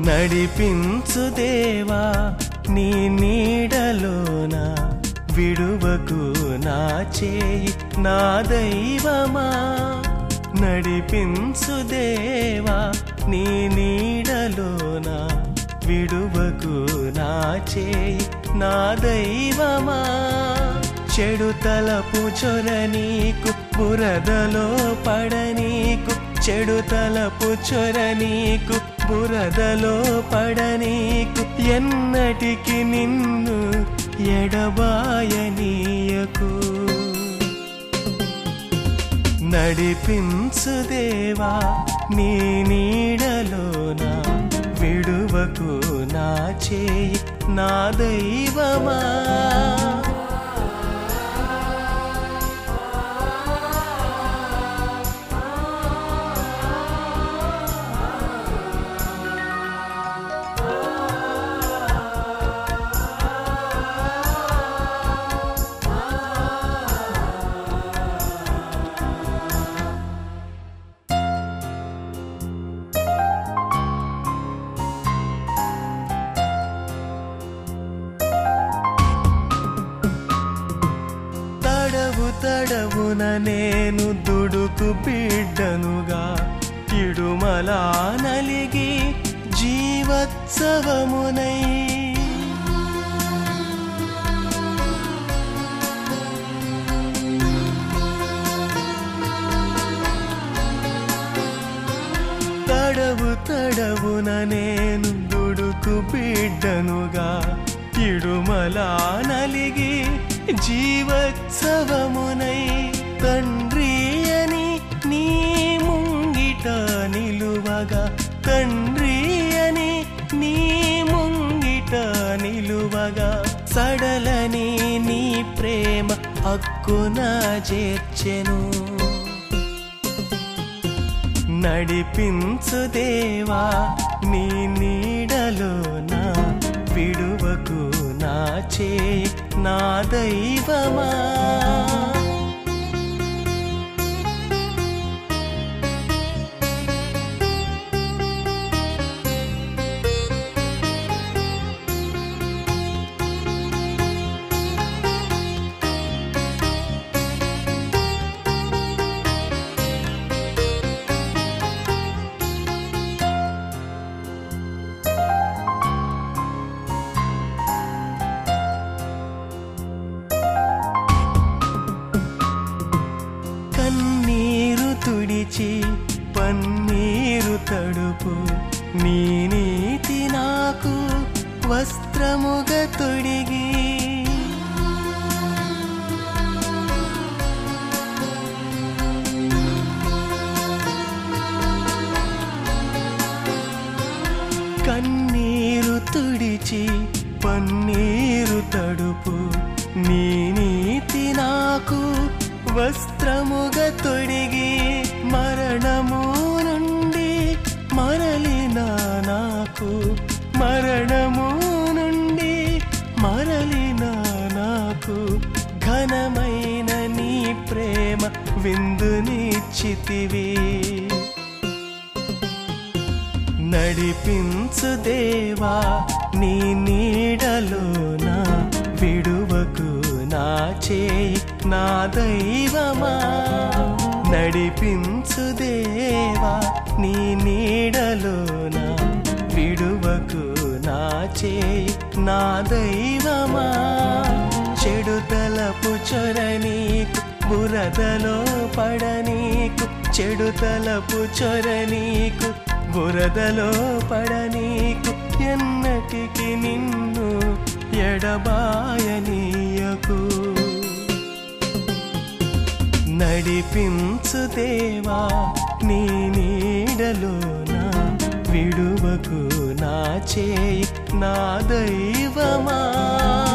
నడిపించు దేవా నీ నీడలోన విడువకు నా చేయి నా దైవమా నడిపించు దేవా నీ నీడలోన విడువకు నా చేయి నా దైవమా చెడు తలపు చొర నీకు బురదలో పడనీకు చెడు తలపు చొర నీకు బురదలో పడనీకు ఎన్నటికి నిన్ను ఎడబాయనీయకు నడిపించు దేవా నీ నీడలోన విడువకు నా చేయి నా దైవమా తడవు తడవున నేను దుడుకు బిడ్డనుగా ఇడుమలా నలిగి జీవత్సవమునై తడవు తడవున నేను దుడుకు బిడ్డనుగా ఇడుమలా నలిగి జీవత్సవమునై తండ్రి అని నీ ముంగిట నిలువగా తండ్రి అని నీ ముంగిట నిలువగా సడలని నీ ప్రేమ హక్కున చేర్చెను నడిపించు దేవా నీ నీడలోన విడువకు నా చేయి నా దైవమా కన్నీరు తుడిచి పన్నీరు తడుపు నీ నీతి నాకు వస్త్రముగా తొడిగి కన్నీరు తుడిచి పన్నీరు తడుపు నీ నీతి నాకు వస్త్రముగా తొడిగి మరణము నుండి మరలిన నాకు మరణము నుండి మరలిన నాకు ఘనమైన నీ ప్రేమ విందునిచ్చితివి నడిపించు దేవా నీ నీడలోన విడువకు నా చేయి నా దైవమా నడిపించు దేవా నీ నీడలోన విడువకు నా చేయి నా దైవమా చెడు తలపు చొర నీకు బురదలో పడనీకు చెడు తలపు చొర నీకు బురదలో పడనీకు ఎన్నటికి నిన్ను ఎడబాయనీయకు నడిపించు దేవా నీ నీడలోన విడువకు నా చేయి నా దైవమా